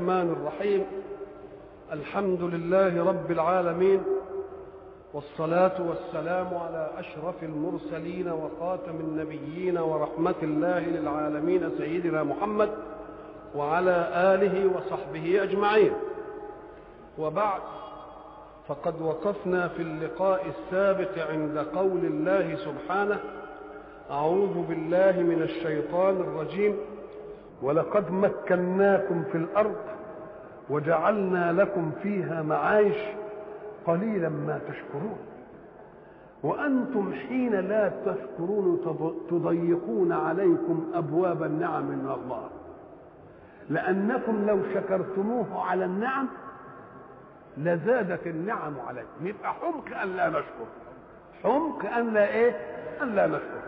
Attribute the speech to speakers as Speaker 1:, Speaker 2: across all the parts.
Speaker 1: الرحمن الرحيم الحمد لله رب العالمين والصلاة والسلام على أشرف المرسلين وخاتم النبيين ورحمة الله للعالمين سيدنا محمد وعلى آله وصحبه أجمعين وبعد فقد وقفنا في اللقاء السابق عند قول الله سبحانه أعوذ بالله من الشيطان الرجيم ولقد مكناكم في الأرض وجعلنا لكم فيها معايش قليلا ما تشكرون وأنتم حين لا تشكرون تضيقون عليكم أبواب النعم من الله لأنكم لو شكرتموه على النعم لزادت النعم عليكم يبقى حمق أن لا نشكر حمق أن لا إيه أن لا نشكر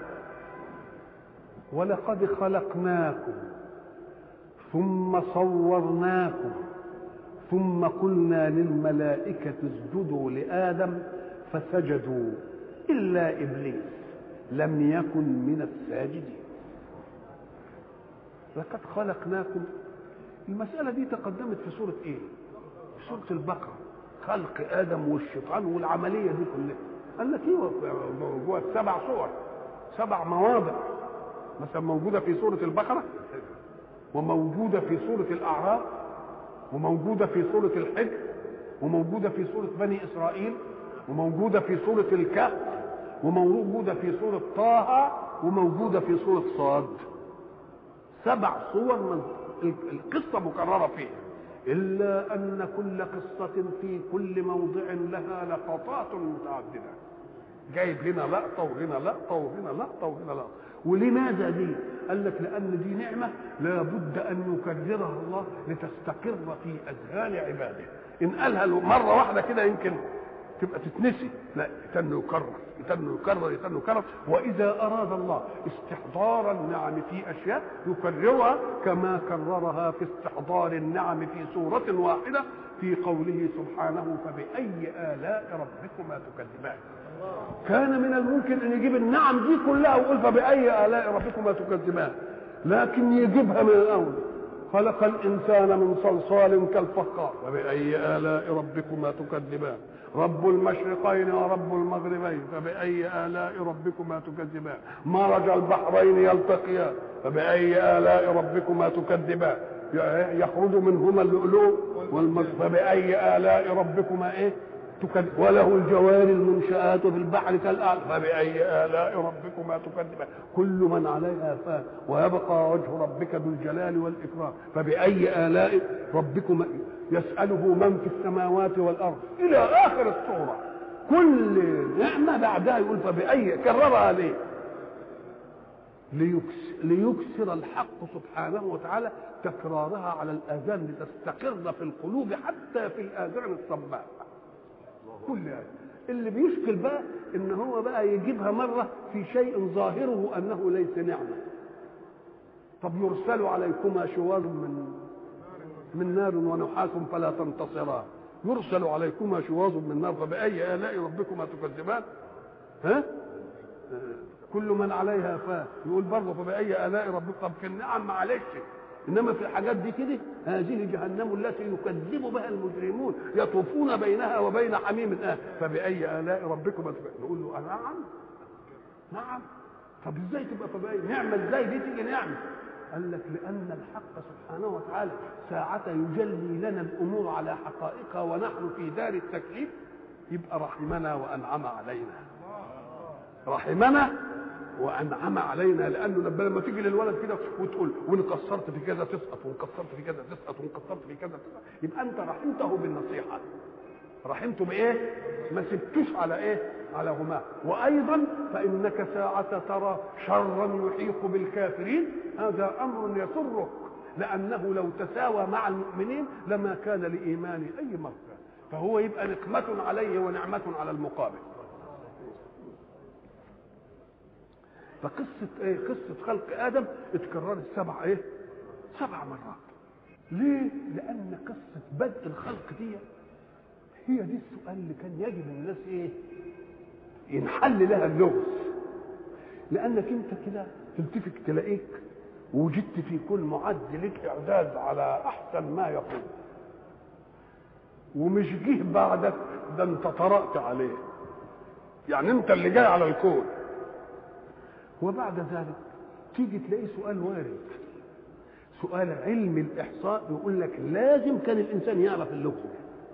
Speaker 1: ولقد خلقناكم ثم صورناكم ثم قلنا للملائكة اسجدوا لآدم فسجدوا إلا إبليس لم يكن من الساجدين لقد خلقناكم المسألة دي تقدمت في سورة إيه؟ في سورة البقرة خلق آدم والشيطان والعملية دي كلها قال لك إيه جوه سبع صور سبع مواضع مثلا موجودة في سورة البقرة وموجودة في سورة الأعراف وموجودة في سورة الحج وموجودة في سورة بني إسرائيل وموجودة في سورة الكهف وموجودة في سورة طه وموجودة في سورة صاد سبع صور من القصة مكررة فيها إلا أن كل قصة في كل موضع لها لقطات متعددة جايب هنا لقطة وهنا لقطة وهنا لقطة وهنا لقطة ولماذا دي؟ قال لك لأن دي نعمة لابد أن يكررها الله لتستقر في أذهان عباده إن قالها مرة واحدة كده يمكن تبقى تتنسي لا يتن يكرر يتن يكرر يتن يكرر وإذا أراد الله استحضار النعم في أشياء يكررها كما كررها في استحضار النعم في سورة واحدة في قوله سبحانه فبأي آلاء ربكما تكذبان كان من الممكن ان يجيب النعم دي كلها ويقول فبأي آلاء ربكما تكذبان لكن يجيبها من الأول خلق الإنسان من صلصال كالفخار فبأي آلاء ربكما تكذبان رب المشرقين ورب المغربين فبأي آلاء ربكما تكذبان مرج البحرين يلتقيان فبأي آلاء ربكما تكذبان يخرج منهما اللؤلؤ والمجد فبأي آلاء ربكما إيه تكذب وله الجوار المنشآت في البحر كالأعلى فبأي آلاء ربكما تكذبان كل من عليها فان ويبقى وجه ربك ذو الجلال والإكرام فبأي آلاء ربكما يسأله من في السماوات والأرض إلى آخر السورة كل نعمة بعدها يقول فبأي كررها ليه ليكسر, ليكسر الحق سبحانه وتعالى تكرارها على الآذان لتستقر في القلوب حتى في الآذان الصماء كل هذا اللي بيشكل بقى ان هو بقى يجيبها مره في شيء ظاهره انه ليس نعمه طب يرسل عليكما شواظ من من نار ونحاس فلا تنتصران يرسل عليكما شواظ من نار فبأي آلاء ربكما تكذبان ها كل من عليها فان يقول برضه فبأي آلاء ربكم طب في النعم معلش انما في الحاجات دي كده هذه جهنم التي يكذب بها المجرمون يطوفون بينها وبين حميم آه فبأي آلاء ربكم نقول له نعم نعم طب ازاي تبقى فبأي نعمة ازاي دي تيجي نعمة قال لك لأن الحق سبحانه وتعالى ساعة يجلي لنا الأمور على حقائقها ونحن في دار التكليف يبقى رحمنا وأنعم علينا رحمنا وانعم علينا لانه لما تيجي للولد كده وتقول وان قصرت في كذا تسقط وان قصرت في كذا تسقط وان قصرت في كذا تسقط يبقى انت رحمته بالنصيحه رحمته بايه؟ ما سبتوش على ايه؟ على غماه وايضا فانك ساعة ترى شرا يحيق بالكافرين هذا امر يسرك لانه لو تساوى مع المؤمنين لما كان لايمان اي مرة فهو يبقى نقمة عليه ونعمة على المقابل فقصة ايه؟ قصة خلق آدم اتكررت سبع ايه؟ سبع مرات. ليه؟ لأن قصة بدء الخلق دي هي دي السؤال اللي كان يجب الناس ايه؟ ينحل لها اللغز. لأنك أنت كده تلتفت تلاقيك وجدت في كل معد لك اعداد على احسن ما يكون ومش جه بعدك ده انت طرأت عليه يعني انت اللي جاي على الكون وبعد ذلك تيجي تلاقي سؤال وارد سؤال علم الاحصاء يقول لك لازم كان الانسان يعرف اللغه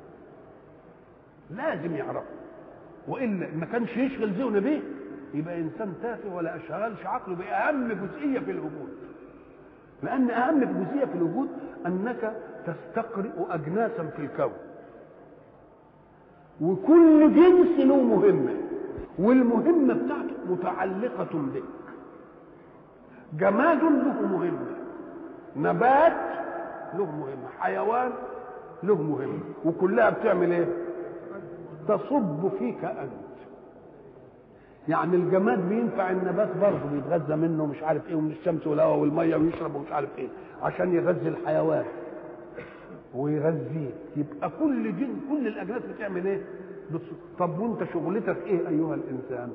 Speaker 1: لازم يعرفه والا ما كانش يشغل ذهنه بيه يبقى انسان تافه ولا اشغلش عقله باهم جزئيه في الوجود لان اهم جزئيه في الوجود انك تستقرئ اجناسا في الكون وكل جنس له مهمه والمهمه بتاعته متعلقه بك جماد له مهمه نبات له مهمه حيوان له مهمه وكلها بتعمل ايه تصب فيك انت يعني الجماد بينفع النبات برضه بيتغذى منه مش عارف ايه ومن الشمس والهواء والميه ويشرب ومش عارف ايه عشان يغذي الحيوان ويغذيه يبقى كل جن كل الاجناس بتعمل ايه؟ بتص... طب وانت شغلتك ايه ايها الانسان؟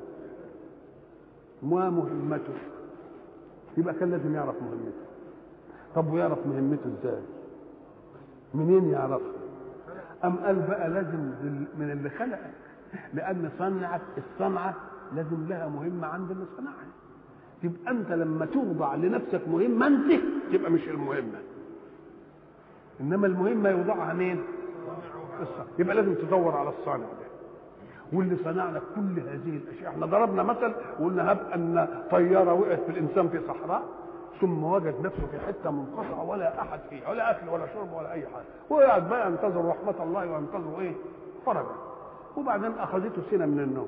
Speaker 1: ما مهمته؟ يبقى كان لازم يعرف مهمته. طب ويعرف مهمته ازاي؟ منين يعرفها؟ أم قال بقى لازم من اللي خلقك لأن صنعك الصنعة لازم لها مهمة عند اللي صنعها تبقى أنت لما توضع لنفسك مهمة أنت تبقى مش المهمة إنما المهمة يوضعها مين؟ الصنع يبقى لازم تدور على الصانع ده واللي صنع لك كل هذه الاشياء احنا ضربنا مثل وقلنا هب ان طياره وقعت في الانسان في صحراء ثم وجد نفسه في حته منقطعه ولا احد فيها ولا اكل ولا شرب ولا اي حاجه وقعد بقى ينتظر رحمه الله وينتظر ايه فرجا وبعدين اخذته سنه من النوم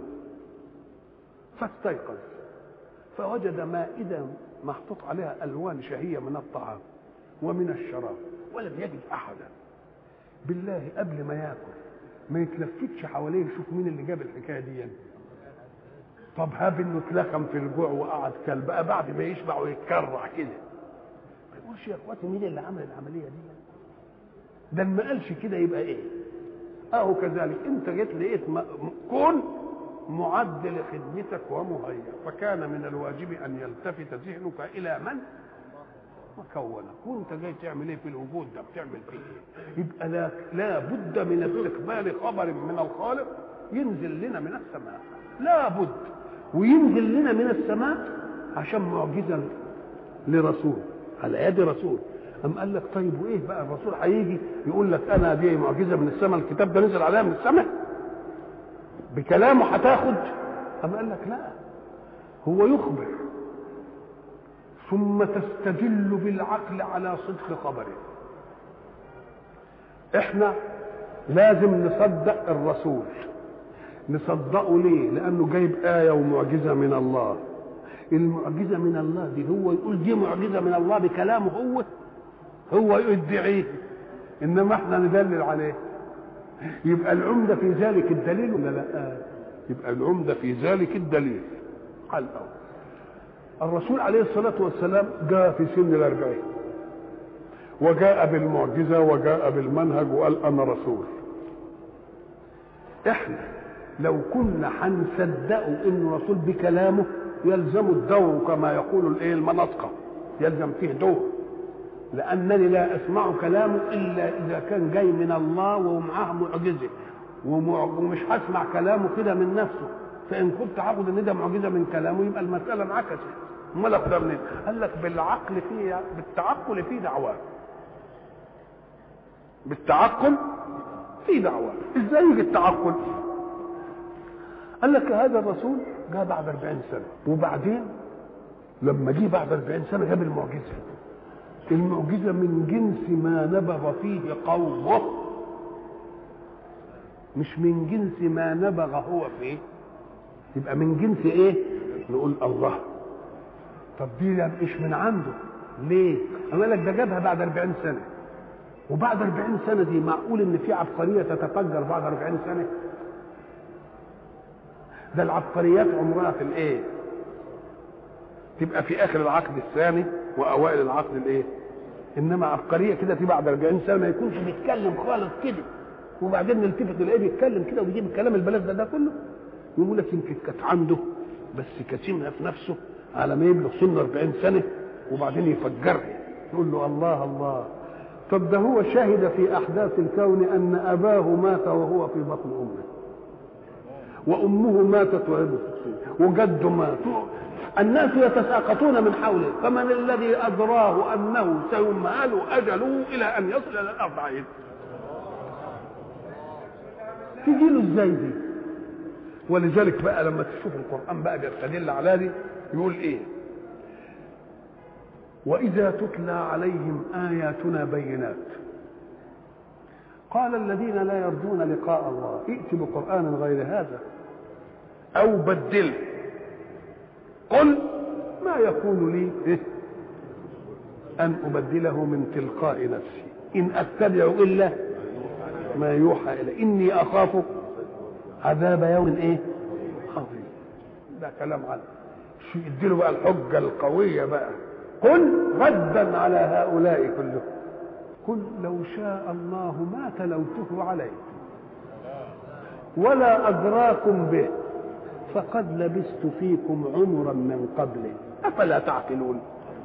Speaker 1: فاستيقظ فوجد مائده محطوط عليها الوان شهيه من الطعام ومن الشراب ولم يجد احدا بالله قبل ما ياكل ما يتلفتش حواليه يشوف مين اللي جاب الحكايه دي يعني. طب هاب انه اتلخم في الجوع وقعد كل بقى بعد ما يشبع ويتكرع كده ما يقولش يا اخواتي مين اللي عمل العمليه دي ده ما قالش كده يبقى ايه اهو كذلك انت جيت لقيت كون معد لخدمتك ومهيأ فكان من الواجب ان يلتفت ذهنك الى من وكونك وانت جاي تعمل ايه في الوجود ده بتعمل فيه ايه يبقى لا, لا بد من استقبال خبر من الخالق ينزل لنا من السماء لا بد وينزل لنا من السماء عشان معجزه لرسول على يد رسول أم قال لك طيب وايه بقى الرسول هيجي يقول لك انا دي معجزه من السماء الكتاب ده نزل عليها من السماء بكلامه هتاخد أم قال لك لا هو يخبر ثم تستدل بالعقل على صدق خبره احنا لازم نصدق الرسول نصدقه ليه لانه جايب ايه ومعجزه من الله المعجزه من الله دي هو يقول دي معجزه من الله بكلامه هو هو يدعيه انما احنا ندلل عليه يبقى العمده في ذلك الدليل ولا لا يبقى العمده في ذلك الدليل على الاول الرسول عليه الصلاة والسلام جاء في سن الأربعين وجاء بالمعجزة وجاء بالمنهج وقال أنا رسول إحنا لو كنا هنصدقه إنه رسول بكلامه يلزم الدور كما يقول الإيه المناطق يلزم فيه دور لأنني لا أسمع كلامه إلا إذا كان جاي من الله ومعاه معجزة ومش هسمع كلامه كده من نفسه فان كنت هاخد ان ده معجزه من كلامه يبقى المساله انعكست امال اخدها منين؟ قال لك بالعقل في بالتعقل في دعواه بالتعقل في دعواه ازاي يجي التعقل؟ قال لك هذا الرسول جاء بعد 40 سنه وبعدين لما جه بعد 40 سنه جاب المعجزه المعجزه من جنس ما نبغ فيه قومه مش من جنس ما نبغ هو فيه يبقى من جنس ايه نقول الله طب دي مش من عنده ليه قال لك ده جابها بعد 40 سنه وبعد 40 سنه دي معقول ان في عبقريه تتفجر بعد 40 سنه ده العبقريات عمرها في الايه تبقى في اخر العقد الثاني واوائل العقد الايه انما عبقريه كده تبقى بعد 40 سنه ما يكونش بيتكلم خالص كده وبعدين نلتفت نلاقيه بيتكلم كده ويجيب الكلام البلاغ ده, ده كله يقول لك يمكن كانت عنده بس كتمها في نفسه على ما يبلغ سن 40 سنه وبعدين يفجرها يقول له الله الله طب ده هو شهد في احداث الكون ان اباه مات وهو في بطن امه وامه ماتت وهي وجده مات الناس يتساقطون من حوله فمن الذي ادراه انه سيمهل اجله الى ان يصل الى الاربعين تجي له ازاي دي ولذلك بقى لما تشوف القران بقى بيستدل على دي يقول ايه واذا تتلى عليهم اياتنا بينات قال الذين لا يرجون لقاء الله ائت بقران غير هذا او بدله قل ما يكون لي إيه؟ ان ابدله من تلقاء نفسي ان اتبع الا ما يوحى الي اني اخاف عذاب يوم ايه عظيم ده كلام عنه شو يديله بقى الحجه القويه بقى قل ردا على هؤلاء كلهم قل لو شاء الله ما تلوته عليكم ولا أدراكم به فقد لبست فيكم عمرا من قبله أفلا تعقلون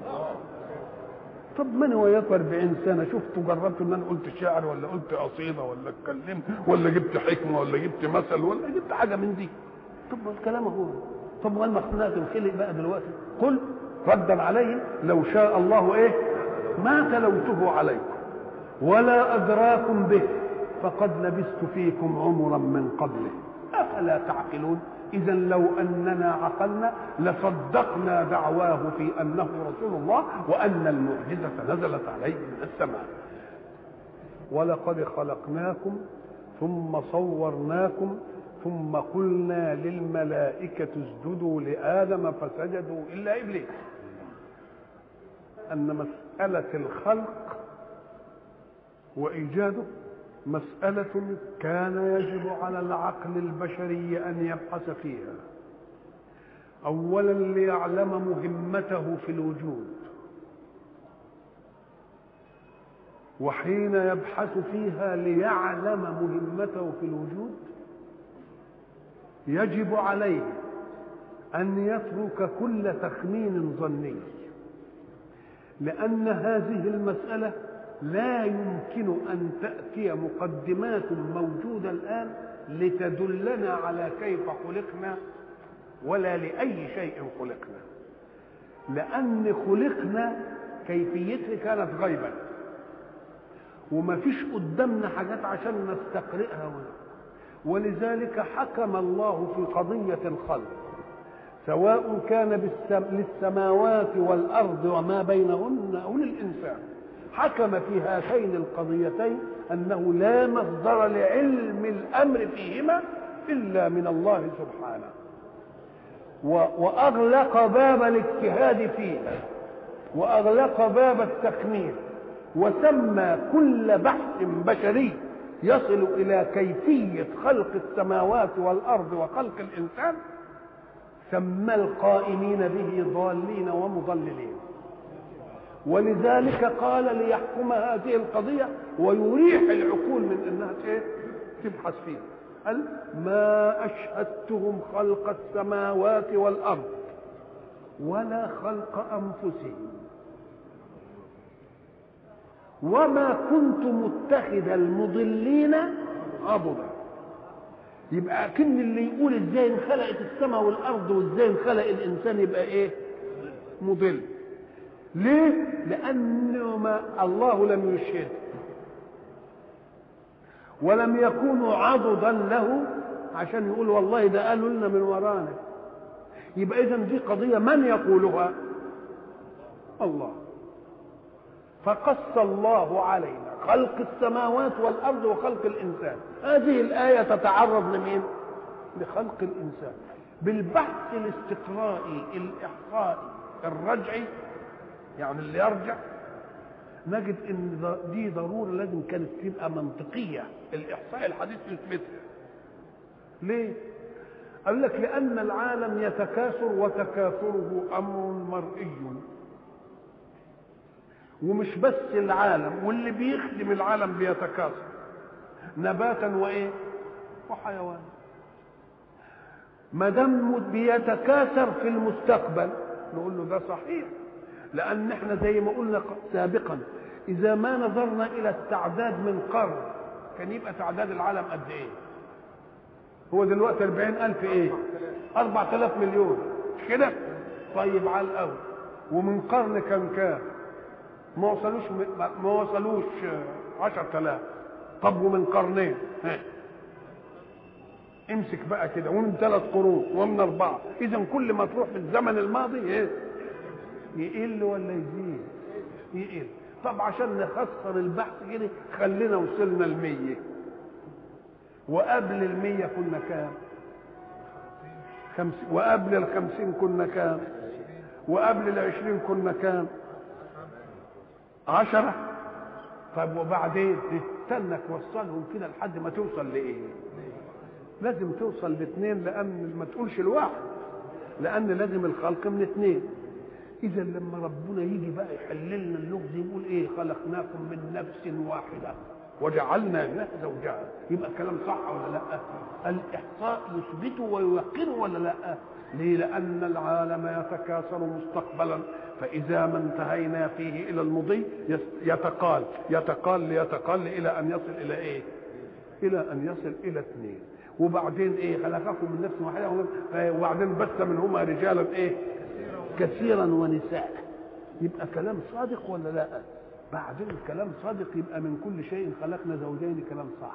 Speaker 1: طب ما انا وياكم 40 سنه شفت جربت ان انا قلت شعر ولا قلت قصيده ولا اتكلمت ولا جبت حكمه ولا جبت مثل ولا جبت حاجه من دي طب ما الكلام هو طب ما المخلوقات الخلق بقى دلوقتي قل ردا عليهم لو شاء الله ايه ما تلوته عليكم ولا ادراكم به فقد لبست فيكم عمرا من قبله افلا تعقلون اذا لو اننا عقلنا لصدقنا دعواه في انه رسول الله وان المعجزه نزلت عليه من السماء ولقد خلقناكم ثم صورناكم ثم قلنا للملائكة اسجدوا لآدم فسجدوا إلا إبليس أن مسألة الخلق وإيجاده مسألة كان يجب على العقل البشري أن يبحث فيها أولا ليعلم مهمته في الوجود وحين يبحث فيها ليعلم مهمته في الوجود يجب عليه أن يترك كل تخمين ظني لأن هذه المسألة لا يمكن أن تأتي مقدمات موجودة الآن لتدلنا على كيف خلقنا ولا لأي شيء خلقنا لأن خلقنا كيفيتها كانت غيبا وما فيش قدامنا حاجات عشان نستقرئها ولذلك حكم الله في قضية الخلق سواء كان بالسم... للسماوات والأرض وما بينهن أو للإنسان حكم في هاتين القضيتين انه لا مصدر لعلم الامر فيهما الا من الله سبحانه واغلق باب الاجتهاد فيها واغلق باب التخمين وسمى كل بحث بشري يصل الى كيفيه خلق السماوات والارض وخلق الانسان سمى القائمين به ضالين ومضللين ولذلك قال ليحكم هذه القضية ويريح العقول من انها ايه تبحث فيها قال ما اشهدتهم خلق السماوات والارض ولا خلق انفسهم وما كنت متخذ المضلين عضدا يبقى كن اللي يقول ازاي انخلقت السماء والارض وازاي انخلق الانسان يبقى ايه مضل ليه لانه ما الله لم يشهد ولم يكونوا عضدا له عشان يقول والله ده قالوا لنا من ورانا يبقى اذا دي قضيه من يقولها الله فقص الله علينا خلق السماوات والارض وخلق الانسان هذه الايه تتعرض لمين لخلق الانسان بالبحث الاستقرائي الاحصائي الرجعي يعني اللي يرجع نجد ان دي ضروره لازم كانت تبقى منطقيه الاحصاء الحديث يثبتها ليه قال لك لان العالم يتكاثر وتكاثره امر مرئي ومش بس العالم واللي بيخدم العالم بيتكاثر نباتا وايه وحيوان ما دام بيتكاثر في المستقبل نقول له ده صحيح لان احنا زي ما قلنا سابقا اذا ما نظرنا الى التعداد من قرن كان يبقى تعداد العالم قد ايه هو دلوقتي 40000 ايه 4000 مليون مش كده طيب على الاول ومن قرن كان كام ما وصلوش ما وصلوش 10000 طب ومن قرنين ها. امسك بقى كده ومن ثلاث قرون ومن اربعه اذا كل ما تروح في الزمن الماضي ايه يقل ولا يزيد يقل طب عشان نخسر البحث كده خلينا وصلنا المية وقبل المية كنا كام خمس وقبل الخمسين كنا كام وقبل العشرين كنا كام عشرة طب وبعدين استنى توصلهم كده لحد ما توصل لايه لازم توصل لاثنين لان ما تقولش الواحد لان لازم الخلق من اثنين اذا لما ربنا يجي بقى يحل لنا اللغز يقول ايه خلقناكم من نفس واحده وجعلنا منها زوجها يبقى كلام صح ولا لا الاحصاء يثبته ويوقره ولا لا ليه لان العالم يتكاثر مستقبلا فاذا ما انتهينا فيه الى المضي يتقال يتقال ليتقال الى ان يصل الى ايه الى ان يصل الى اثنين وبعدين ايه خلقكم من نفس واحده وبعدين بث منهما رجالا ايه كثيرا ونساء يبقى كلام صادق ولا لا بعدين الكلام صادق يبقى من كل شيء خلقنا زوجين كلام صح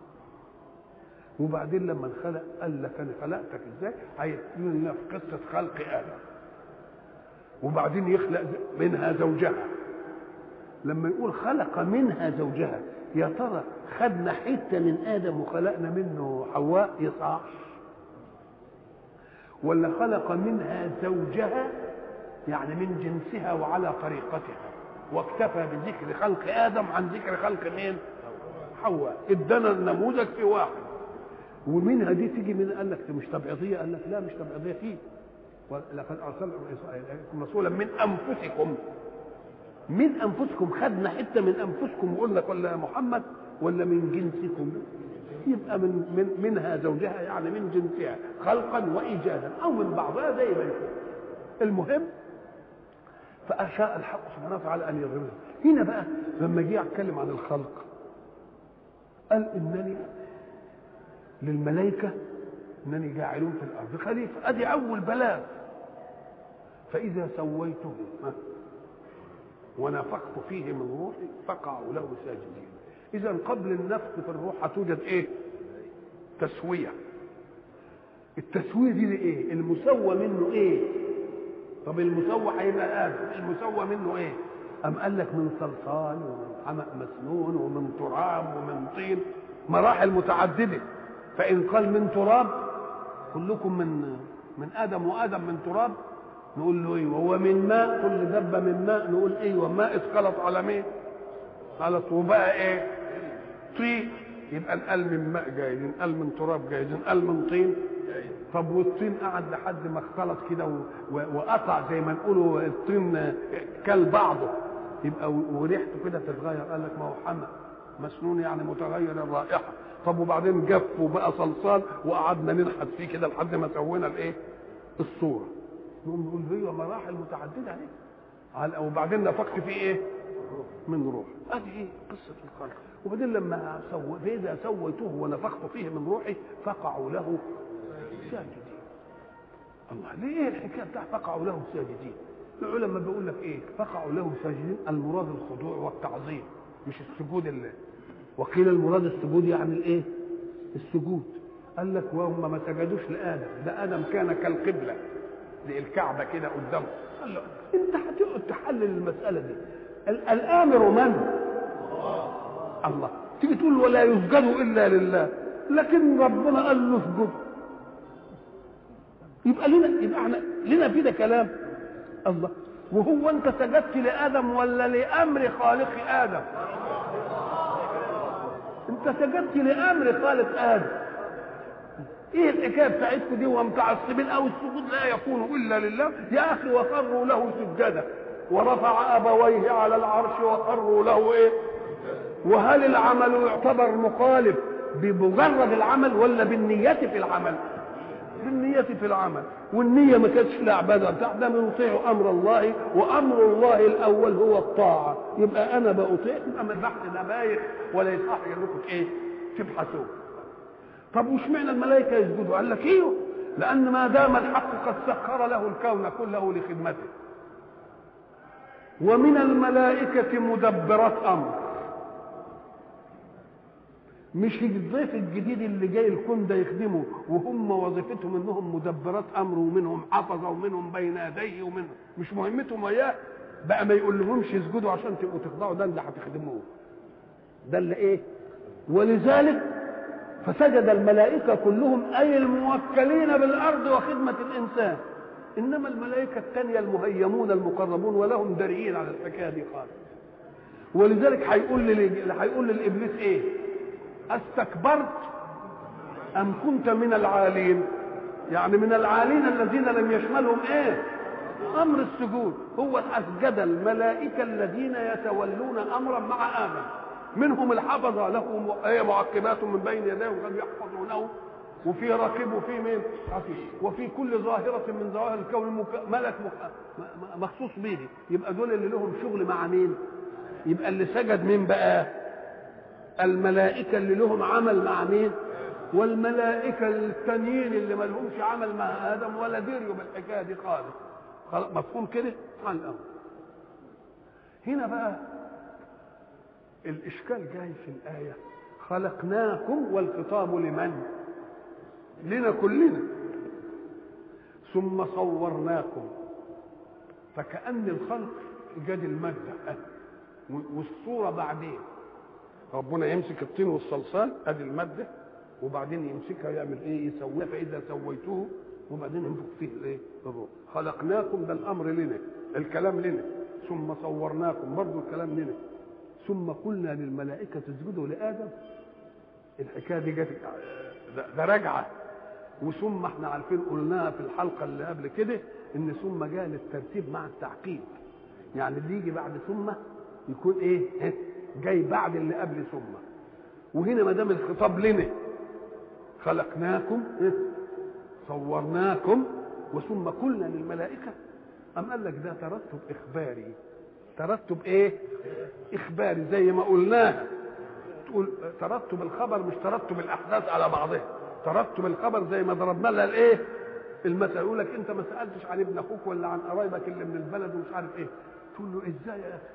Speaker 1: وبعدين لما انخلق قال لك انا خلقتك ازاي هيتكلم لنا في قصه خلق ادم وبعدين يخلق منها زوجها لما يقول خلق منها زوجها يا ترى خدنا حته من ادم وخلقنا منه حواء يصح ولا خلق منها زوجها يعني من جنسها وعلى طريقتها واكتفى بذكر خلق ادم عن ذكر خلق مين حواء ادانا النموذج في واحد ومنها دي تيجي من قال لك مش تبعيضيه قال لك لا مش تبعيضيه فيه لقد ارسلنا رسولا من انفسكم من انفسكم خدنا حته من انفسكم وقلنا لك ولا يا محمد ولا من جنسكم يبقى من, من منها زوجها يعني من جنسها خلقا وايجادا او من بعضها زي ما يكون المهم فاشاء الحق سبحانه وتعالى ان يضربه هنا بقى لما جه يتكلم عن الخلق قال انني للملائكه انني جاعل في الارض خليفه ادي اول بلاغ فاذا سويته ونفخت فيه من روحي فقعوا له ساجدين اذا قبل النفخ في الروح هتوجد ايه تسويه التسويه دي ايه المسوى منه ايه طب المسوى هيبقى ادم المسوى منه ايه ام قال لك من صلصال ومن حمأ مسنون ومن تراب ومن طين مراحل متعدده فان قال من تراب كلكم من من ادم وادم من تراب نقول له ايوه هو من ماء كل دبه من ماء نقول ايوه ماء اتخلط على مين على وبقى ايه طين يبقى نقل من ماء جايز نقل من تراب جايز نقل من طين طب والطين قعد لحد ما اختلط كده وقطع زي ما نقولوا الطين كل بعضه يبقى وريحته كده تتغير قال لك ما هو حمى مسنون يعني متغير الرائحه طب وبعدين جف وبقى صلصال وقعدنا ننحت فيه كده لحد ما سوينا الايه الصوره نقوم نقول هي مراحل متعدده عليه وبعدين نفخت فيه ايه من روح ادي ايه قصه الخلق وبعدين لما سو فاذا سويته ونفخت فيه من روحي فقعوا له ساجدين الله ليه ايه الحكايه بتاع فقعوا له ساجدين العلماء بيقول لك ايه فقعوا له ساجدين المراد الخضوع والتعظيم مش السجود اللي وقيل المراد السجود يعني الايه السجود قال لك وهم ما سجدوش لادم ده ادم كان كالقبله زي الكعبه كده قدامه قال له انت هتقعد تحلل المساله دي الامر من الله تيجي تقول ولا يسجد الا لله لكن ربنا قال له اسجد يبقى لنا يبقى احنا لنا في ده كلام الله وهو انت سجدت لادم ولا لامر خالق ادم انت سجدت لامر خالق ادم ايه الحكايه بتاعتكم دي ومتعصبين او السجود لا يكون الا لله يا اخي وخروا له سجدا ورفع ابويه على العرش وخروا له ايه وهل العمل يعتبر مخالف بمجرد العمل ولا بالنية في العمل بالنية في العمل والنية ما كانتش لا عبادة بتاع ده بنطيع أمر الله وأمر الله الأول هو الطاعة يبقى أنا بأطيع يبقى ما البحث ده بايخ ولا يصح انكم إيه تبحثوه طب وش معنى الملائكة يسجدوا قال لك ايوه لأن ما دام الحق قد سخر له الكون كله لخدمته ومن الملائكة مدبرات أمر مش الضيف الجديد اللي جاي الكون ده يخدمه وهم وظيفتهم انهم مدبرات امر ومنهم حفظه ومنهم بين يديه ومنهم مش مهمتهم وياه بقى ما يقول لهمش اسجدوا عشان تبقوا تخضعوا ده اللي هتخدموه ده اللي ايه ولذلك فسجد الملائكة كلهم أي الموكلين بالأرض وخدمة الإنسان إنما الملائكة الثانية المهيمون المقربون ولهم دريين على الحكاية دي خالص ولذلك هيقول لل... هيقول للإبليس إيه؟ استكبرت أم كنت من العالين يعني من العالين الذين لم يشملهم إيه أمر السجود هو أسجد الملائكة الذين يتولون أمرا مع آدم منهم الحفظة له معقبات من بين يديه وقد يحفظونه وفي راكب وفي مين عفيف وفي كل ظاهرة من ظواهر الكون مك... ملك مك... مخصوص به يبقى دول اللي لهم شغل مع مين يبقى اللي سجد مين بقى الملائكة اللي لهم عمل مع مين والملائكة التانيين اللي ما لهمش عمل مع آدم ولا دريوا بالحكاية دي خالص مفهوم كده عن الأمر هنا بقى الإشكال جاي في الآية خلقناكم والخطاب لمن لنا كلنا ثم صورناكم فكأن الخلق إيجاد المادة والصورة بعدين ربنا يمسك الطين والصلصال ادي الماده وبعدين يمسكها يعمل ايه يسويها فاذا سويته وبعدين ينفخ فيه الايه الروح خلقناكم ده الامر لنا الكلام لنا ثم صورناكم برضه الكلام لنا ثم قلنا للملائكه اسجدوا لادم الحكايه دي جت ده, ده راجعه وثم احنا عارفين قلناها في الحلقه اللي قبل كده ان ثم جاء للترتيب مع التعقيب يعني اللي يجي بعد ثم يكون ايه جاي بعد اللي قبل ثم وهنا ما دام الخطاب لنا خلقناكم إيه؟ صورناكم وثم قلنا للملائكه أم قال لك ده ترتب إخباري ترتب إيه؟ إخباري زي ما قلناها تقول ترتب الخبر مش ترتب الأحداث على بعضها ترتب الخبر زي ما ضربنا لها الإيه؟ المثل يقول لك أنت ما سألتش عن ابن أخوك ولا عن قرايبك اللي من البلد ومش عارف إيه تقول له إزاي يا أخي؟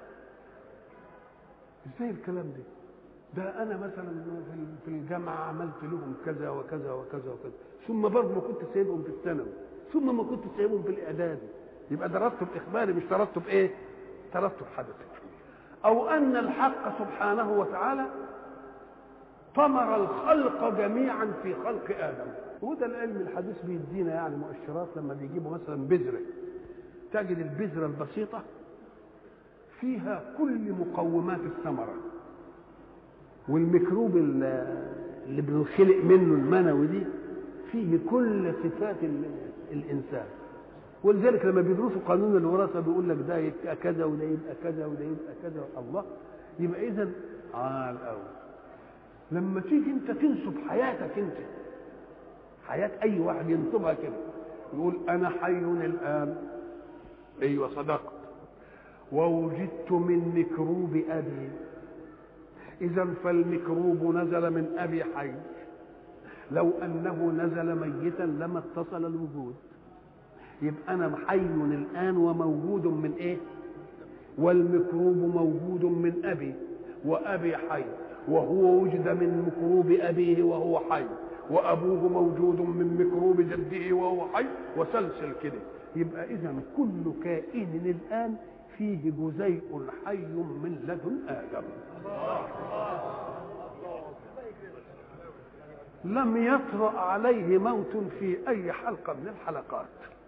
Speaker 1: ازاي الكلام ده ده انا مثلا في الجامعه عملت لهم كذا وكذا وكذا وكذا ثم برضه ما كنت سايبهم في الثانوي ثم ما كنت سايبهم في الاعدادي يبقى ده ترتب اخباري مش ترتب ايه ترتب حدثي او ان الحق سبحانه وتعالى طمر الخلق جميعا في خلق ادم وده العلم الحديث بيدينا يعني مؤشرات لما بيجيبوا مثلا بذره تجد البذره البسيطه فيها كل مقومات الثمرة والميكروب اللي بنخلق منه المنوي دي فيه كل صفات الإنسان ولذلك لما بيدرسوا قانون الوراثة بيقول لك ده يبقى كذا وده يبقى كذا وده يبقى كذا الله يبقى إذا آه الأول لما تيجي أنت تنسب حياتك أنت حياة أي واحد ينسبها كده يقول أنا حي الآن أيوه صدقت ووجدت من ميكروب أبي إذا فالميكروب نزل من أبي حي لو أنه نزل ميتا لما اتصل الوجود يبقى أنا حي الآن وموجود من إيه؟ والميكروب موجود من أبي وأبي حي وهو وجد من ميكروب أبيه وهو حي وأبوه موجود من ميكروب جده وهو حي وسلسل كده يبقى إذا كل كائن الآن فيه جزيء حي من لدن آدم لم يطرأ عليه موت في أي حلقة من الحلقات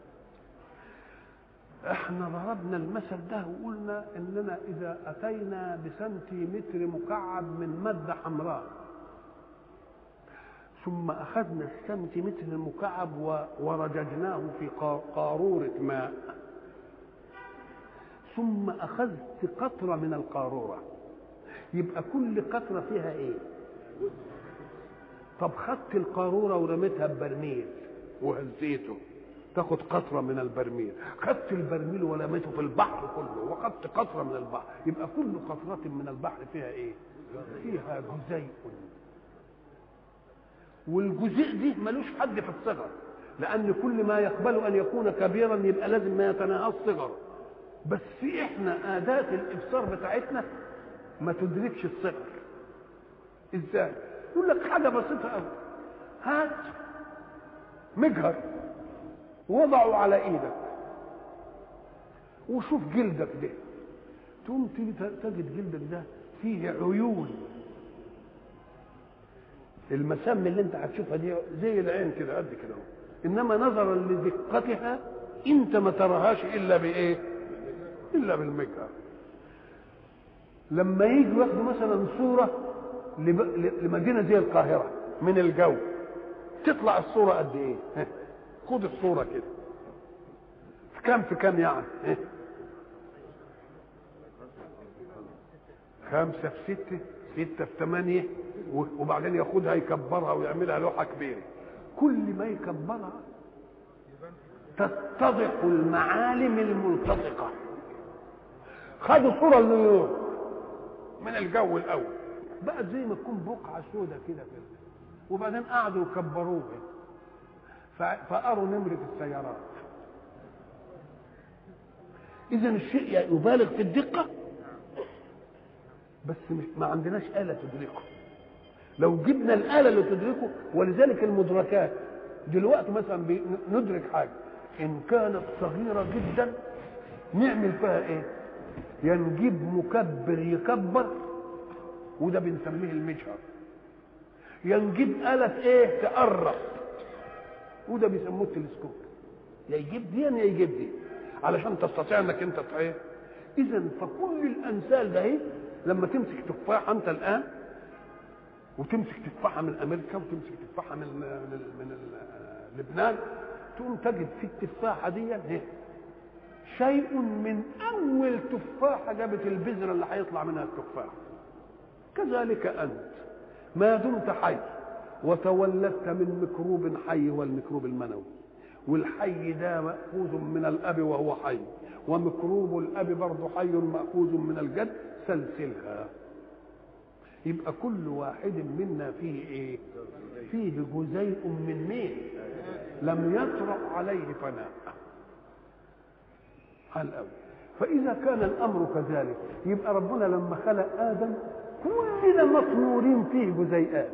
Speaker 1: احنا ضربنا المثل ده وقلنا اننا اذا اتينا بسنتيمتر مكعب من ماده حمراء ثم اخذنا السنتيمتر المكعب ورججناه في قاروره ماء ثم اخذت قطره من القاروره يبقى كل قطره فيها ايه طب خدت القاروره ورميتها ببرميل وهزيته تاخد قطرة من البرميل خدت البرميل ولميته في البحر كله وخدت قطرة من البحر يبقى كل قطرة من البحر فيها ايه فيها جزيء والجزيء دي ملوش حد في الصغر لان كل ما يقبل ان يكون كبيرا يبقى لازم ما يتناهى الصغر بس احنا اداه الابصار بتاعتنا ما تدركش الصغر ازاي يقول لك حاجه بسيطه قوي هات مجهر وضعه على ايدك وشوف جلدك ده تقوم تيجي تجد جلدك ده فيه عيون المسام اللي انت هتشوفها دي زي العين كده قد كده اهو انما نظرا لدقتها انت ما تراهاش الا بايه الا بالمجهر لما يجي ياخدوا مثلا صوره لمدينه زي القاهره من الجو تطلع الصوره قد ايه خد الصوره كده في كام في كام يعني خمسة في ستة ستة في ثمانية وبعدين ياخدها يكبرها ويعملها لوحة كبيرة كل ما يكبرها تتضح المعالم الملتصقة خدوا صورة لنيويورك من الجو الأول بقت زي ما تكون بقعة سودة كده كده وبعدين قعدوا يكبروها فقروا نمرة السيارات إذا الشيء يبالغ في الدقة بس مش ما عندناش آلة تدركه لو جبنا الآلة اللي تدركه ولذلك المدركات دلوقتي مثلا ندرك حاجة إن كانت صغيرة جدا نعمل فيها إيه؟ يا نجيب مكبر يكبر وده بنسميه المجهر يا نجيب آلة إيه؟ تقرب وده بيسموه التلسكوب يا يجيب دي يا يجيب دي علشان تستطيع انك انت ايه اذا فكل الامثال ده ايه لما تمسك تفاحه انت الان وتمسك تفاحه من امريكا وتمسك تفاحه من من, من لبنان تقوم تجد في التفاحه دي ايه شيء من اول تفاحه جابت البذره اللي هيطلع منها التفاح كذلك انت ما دمت حي وتولدت من ميكروب حي والميكروب المنوي والحي ده مأخوذ من الأب وهو حي وميكروب الأب برضه حي مأخوذ من الجد سلسلها يبقى كل واحد منا فيه ايه فيه جزيء من مين لم يطرأ عليه فناء على الأول فإذا كان الأمر كذلك يبقى ربنا لما خلق آدم كلنا مطمورين فيه جزيئات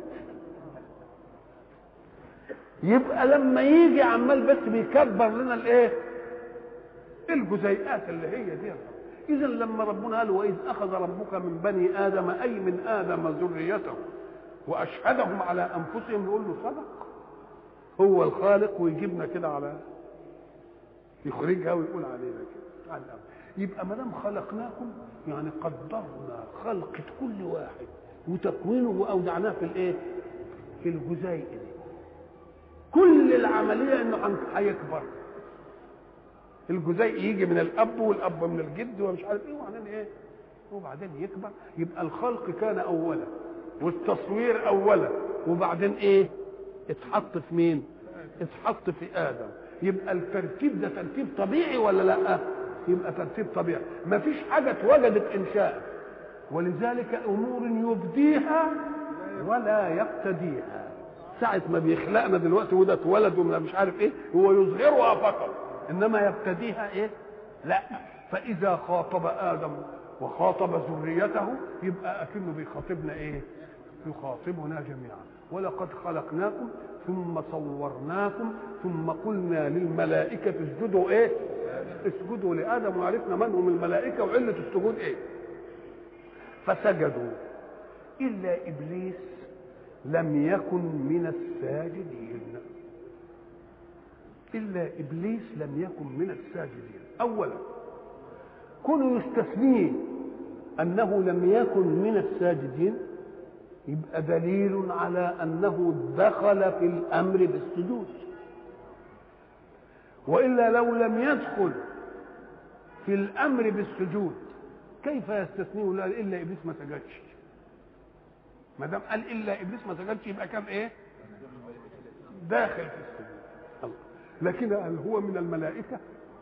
Speaker 1: يبقى لما يجي عمال بس بيكبر لنا الايه الجزيئات اللي هي دي اذا لما ربنا قال واذ اخذ ربك من بني ادم اي من ادم ذريته واشهدهم على انفسهم يقول له صدق هو الخالق ويجيبنا كده على يخرجها ويقول علينا كده على الأمر. يبقى ما دام خلقناكم يعني قدرنا خلقة كل واحد وتكوينه واودعناه في الايه؟ في الجزيء دي كل العمليه انه هيكبر الجزيء يجي من الاب والاب من الجد ومش عارف ايه وبعدين ايه وبعدين يكبر يبقى الخلق كان اولا والتصوير اولا وبعدين ايه اتحط في مين اتحط في ادم يبقى الترتيب ده ترتيب طبيعي ولا لا يبقى ترتيب طبيعي ما فيش حاجه اتوجدت انشاء ولذلك امور يبديها ولا يقتديها ساعة ما بيخلقنا دلوقتي وده اتولد ومن مش عارف ايه هو يظهرها فقط انما يبتديها ايه لا فاذا خاطب ادم وخاطب ذريته يبقى اكنه بيخاطبنا ايه يخاطبنا جميعا ولقد خلقناكم ثم صورناكم ثم قلنا للملائكة اسجدوا ايه اسجدوا لآدم وعرفنا من هم الملائكة وعلة السجود ايه فسجدوا إلا إبليس لم يكن من الساجدين إلا إبليس لم يكن من الساجدين أولا كونوا يستثنيه أنه لم يكن من الساجدين يبقى دليل على أنه دخل في الأمر بالسجود وإلا لو لم يدخل في الأمر بالسجود كيف يستثنيه لا إلا إبليس ما سجدش ما دام قال إلا إبليس ما سجدش يبقى كان إيه داخل في السجود الله لكن هل هو من الملائكة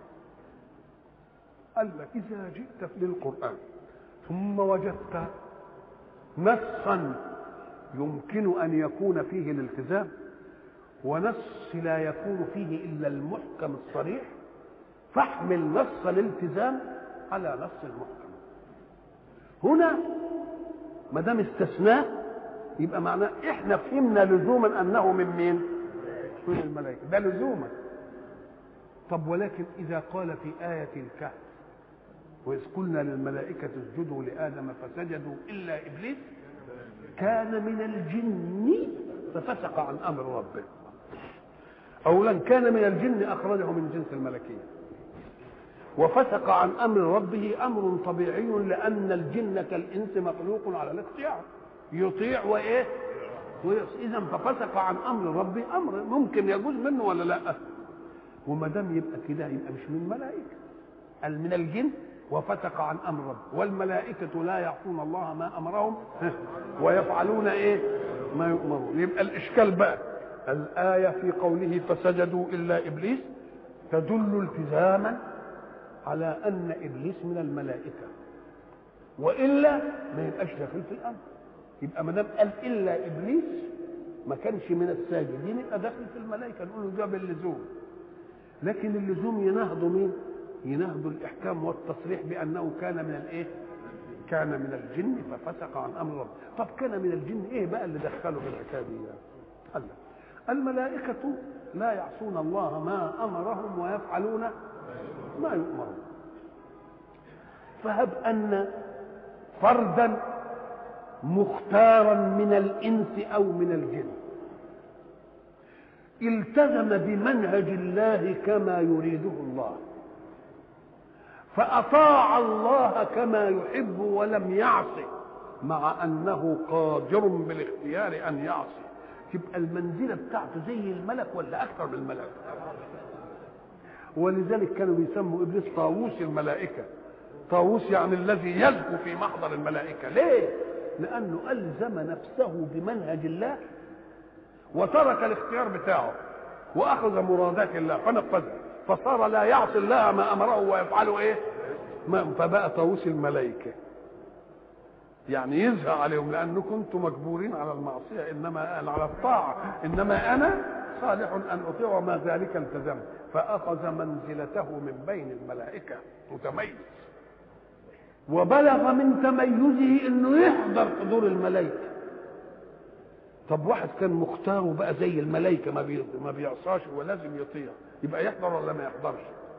Speaker 1: قال لك إذا جئت للقرآن ثم وجدت نصا يمكن أن يكون فيه الالتزام ونص لا يكون فيه إلا المحكم الصريح فاحمل نص الالتزام على نص المحكم هنا ما دام استثناه يبقى معناه احنا فهمنا لزوما انه من مين؟ من الملائكه ده لزوما طب ولكن اذا قال في ايه الكهف واذ قلنا للملائكه اسجدوا لادم فسجدوا الا ابليس كان من الجن ففسق عن امر ربه اولا كان من الجن اخرجه من جنس الملكيه وفسق عن امر ربه امر طبيعي لان الجن كالانس مخلوق على الاختيار يطيع وايه اذا ففسق عن امر ربه امر ممكن يجوز منه ولا لا وما دام يبقى كده يبقى مش من الملائكه قال من الجن وفسق عن امر ربه والملائكه لا يعصون الله ما امرهم ويفعلون ايه ما يؤمرون يبقى الاشكال بقى الايه في قوله فسجدوا الا ابليس تدل التزاما على ان ابليس من الملائكه والا ما يبقاش داخل في الامر يبقى ما دام قال الا ابليس ما كانش من الساجدين يبقى داخل في الملائكه نقول له ده باللزوم لكن اللزوم ينهض مين؟ ينهض الاحكام والتصريح بانه كان من الايه؟ كان من الجن ففسق عن امر ربه، طب كان من الجن ايه بقى اللي دخله في الحكايه دي؟ قال الملائكه لا يعصون الله ما امرهم ويفعلون ما يؤمرون فهب ان فردا مختارا من الانس او من الجن التزم بمنهج الله كما يريده الله فاطاع الله كما يحب ولم يعصي مع انه قادر بالاختيار ان يعصي تبقى المنزله بتاعته زي الملك ولا اكثر من الملك ولذلك كانوا بيسموا ابليس طاووس الملائكه طاووس يعني الذي يزكو في محضر الملائكه ليه لانه الزم نفسه بمنهج الله وترك الاختيار بتاعه واخذ مرادات الله فنفذها فصار لا يعصي الله ما امره ويفعل ايه ما فبقى طاووس الملائكه يعني يزهى عليهم لانكم كنتم مجبورين على المعصيه انما على الطاعه انما انا صالح ان اطيع ما ذلك التزمت فاخذ منزلته من بين الملائكه متميز وبلغ من تميزه انه يحضر حضور الملائكه طب واحد كان مختار وبقى زي الملائكه ما بي... ما بيعصاش ولازم يطيع يبقى يحضر ولا ما يحضرش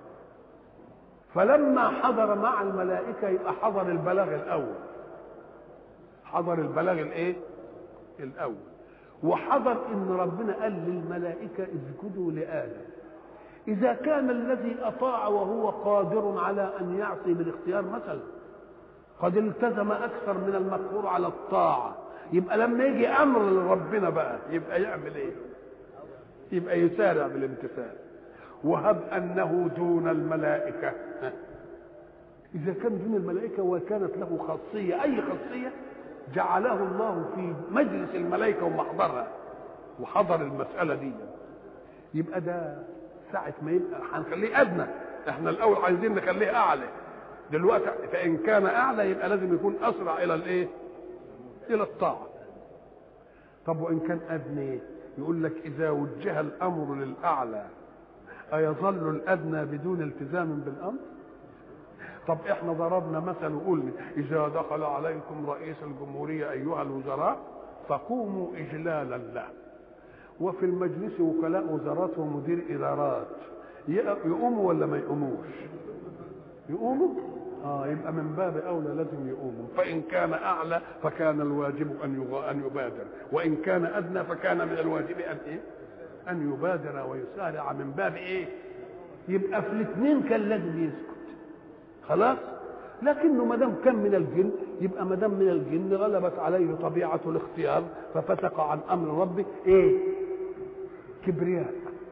Speaker 1: فلما حضر مع الملائكه يبقى حضر البلاغ الاول حضر البلاغ الايه الاول وحضر ان ربنا قال للملائكه اسجدوا لادم اذا كان الذي اطاع وهو قادر على ان يعصي بالاختيار مثلا قد التزم اكثر من المقهور على الطاعه يبقى لما يجي امر لربنا بقى يبقى يعمل ايه يبقى يسارع بالامتثال وهب انه دون الملائكه اذا كان دون الملائكه وكانت له خاصيه اي خاصيه جعله الله في مجلس الملائكه ومحضرها وحضر المساله دي يبقى ده ساعه ما يبقى هنخليه ادنى احنا الاول عايزين نخليه اعلى دلوقتي فان كان اعلى يبقى لازم يكون اسرع الى الايه الى الطاعه طب وان كان ادنى يقول لك اذا وجه الامر للاعلى ايظل الادنى بدون التزام بالامر طب احنا ضربنا مثل وقلنا اذا دخل عليكم رئيس الجمهوريه ايها الوزراء فقوموا اجلالا له وفي المجلس وكلاء وزارات ومدير ادارات يقوموا ولا ما يقوموش يقوموا اه يبقى من باب اولى لازم يقوموا فان كان اعلى فكان الواجب ان يغ... ان يبادر وان كان ادنى فكان من الواجب ان ايه ان يبادر ويسارع من باب ايه يبقى في الاثنين كان لازم يسكت خلاص لكنه ما دام كان من الجن يبقى ما دام من الجن غلبت عليه طبيعه الاختيار ففتق عن امر ربه ايه كبرياء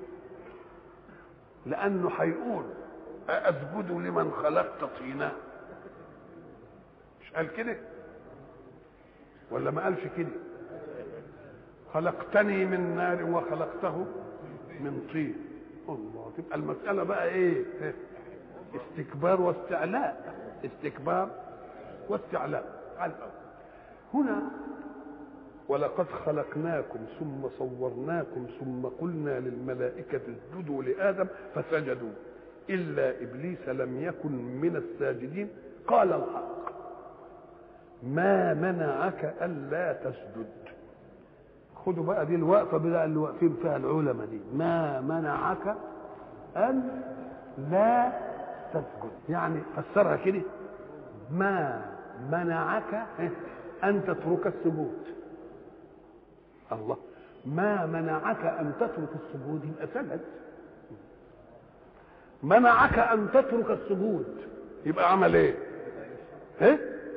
Speaker 1: لانه هيقول أسجد لمن خلقت طينا مش قال كده ولا ما قالش كده خلقتني من نار وخلقته من طين الله تبقى المساله بقى ايه استكبار واستعلاء استكبار واستعلاء على الأرض. هنا ولقد خلقناكم ثم صورناكم ثم قلنا للملائكة اسجدوا لآدم فسجدوا إلا إبليس لم يكن من الساجدين قال الحق ما منعك ألا تسجد خدوا بقى دي الوقفة بقى اللي واقفين فيها العلماء دي ما منعك أن لا تسجد يعني فسرها كده ما منعك أن تترك السجود الله ما منعك أن تترك السجود يبقى سجد منعك أن تترك السجود يبقى عمل إيه؟ إيه؟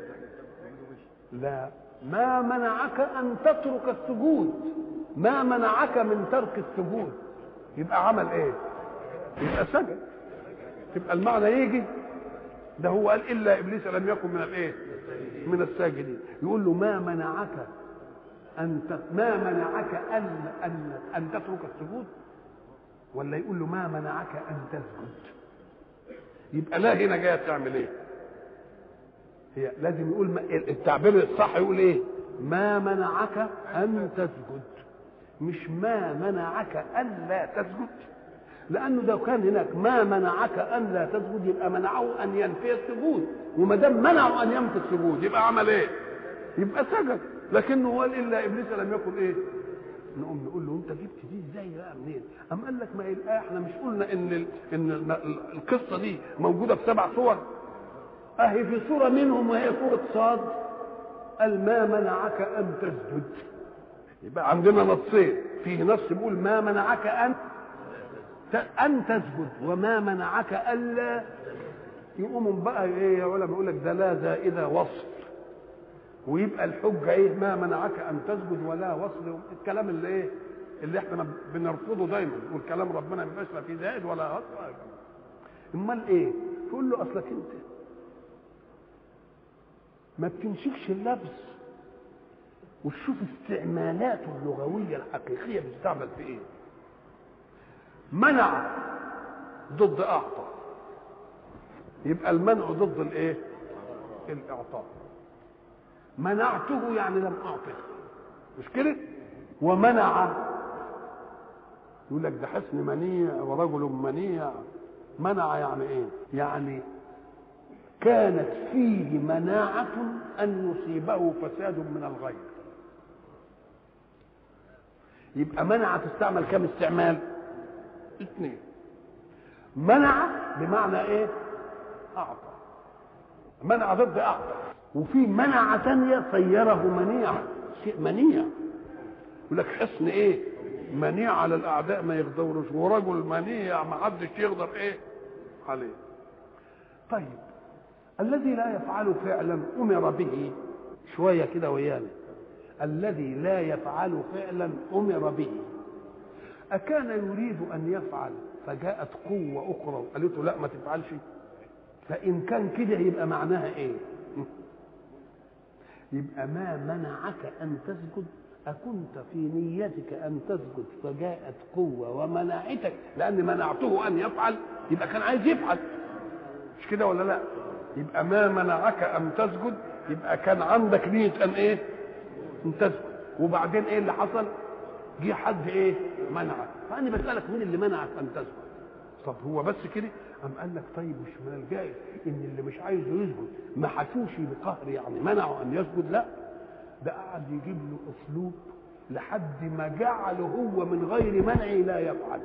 Speaker 1: لا ما منعك أن تترك السجود ما منعك من ترك السجود يبقى عمل إيه؟ يبقى سجد تبقى المعنى يجي ده هو قال الا ابليس لم يكن من الايه من الساجدين يقول له ما منعك ان ما منعك ان ان ان تترك السجود ولا يقول له ما منعك ان تسجد يبقى لا هنا جايه تعمل ايه هي لازم يقول ما التعبير الصح يقول ايه ما منعك ان تسجد مش ما منعك ان لا تسجد لانه لو كان هناك ما منعك ان لا تسجد يبقى منعه ان ينفي السجود وما دام منعه ان ينفي السجود يبقى عمل ايه؟ يبقى سجد لكنه قال الا ابليس لم يكن ايه؟ نقوم نقول له انت جبت دي ازاي بقى منين؟ قام قال لك ما هي الايه احنا مش قلنا ان ال ان القصه دي موجوده في سبع صور اهي في صوره منهم وهي صوره صاد قال ما منعك ان تسجد يبقى عندنا نصين فيه نص بيقول ما منعك ان أن تسجد وما منعك ألا يقوموا بقى إيه يا علماء يقول لك ده لا زائدة وصف ويبقى الحجة إيه ما منعك أن تسجد ولا وصل الكلام اللي إيه اللي إحنا بنرفضه دايما والكلام ربنا ما يبقاش لا فيه زائد ولا وصل أمال إيه؟ تقول له أصلك أنت ما بتمسكش اللفظ وتشوف استعمالاته اللغوية الحقيقية بتستعمل في إيه؟ منع ضد اعطى يبقى المنع ضد الايه الاعطاء منعته يعني لم اعطه مش كده ومنع يقول لك ده حسن منيع ورجل منيع منع يعني ايه يعني كانت فيه مناعة أن يصيبه فساد من الغير يبقى منع تستعمل كم استعمال اثنين منع بمعنى ايه اعطى منع ضد اعطى وفي منع ثانية صيره منيعا شيء منيع يقول لك حصن ايه منيع على الاعداء ما يغدروش ورجل منيع ما حدش يقدر ايه عليه طيب الذي لا يفعل فعلا امر به شويه كده ويانا الذي لا يفعل فعلا امر به أكان يريد أن يفعل فجاءت قوة أخرى وقالت له لا ما تفعلش فإن كان كده يبقى معناها إيه؟ يبقى ما منعك أن تسجد أكنت في نيتك أن تسجد فجاءت قوة ومنعتك لأن منعته أن يفعل يبقى كان عايز يفعل مش كده ولا لا؟ يبقى ما منعك أن تسجد يبقى كان عندك نية أن إيه؟ أن تسجد وبعدين إيه اللي حصل؟ جه حد ايه منعك فانا بسالك مين اللي منعك ان تسجد طب هو بس كده قام قال لك طيب مش من الجائز ان اللي مش عايزه يسجد ما حشوش بقهر يعني منعه ان يسجد لا ده قعد يجيب له اسلوب لحد ما جعله هو من غير منع لا يفعل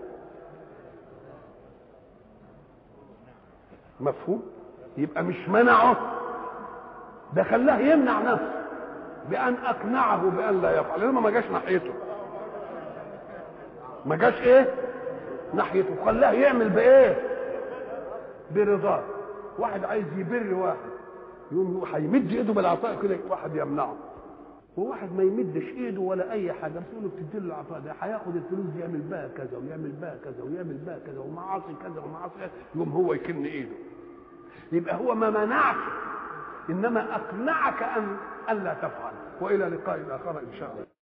Speaker 1: مفهوم يبقى مش منعه ده خلاه يمنع نفسه بان اقنعه بان لا يفعل لما ما جاش ناحيته ما جاش ايه ناحيته خلاه يعمل بايه برضاه واحد عايز يبر واحد يقوم هيمد ايده بالعطاء كده واحد يمنعه وواحد ما يمدش ايده ولا اي حاجه بس يقول له بتدي له العطاء ده هياخد الفلوس دي يعمل بها كذا ويعمل بها كذا ويعمل بها كذا ومعاصي كذا ومعاصي كذا يقوم هو يكن ايده يبقى هو ما منعك انما اقنعك ان الا تفعل والى لقاء اخر ان شاء الله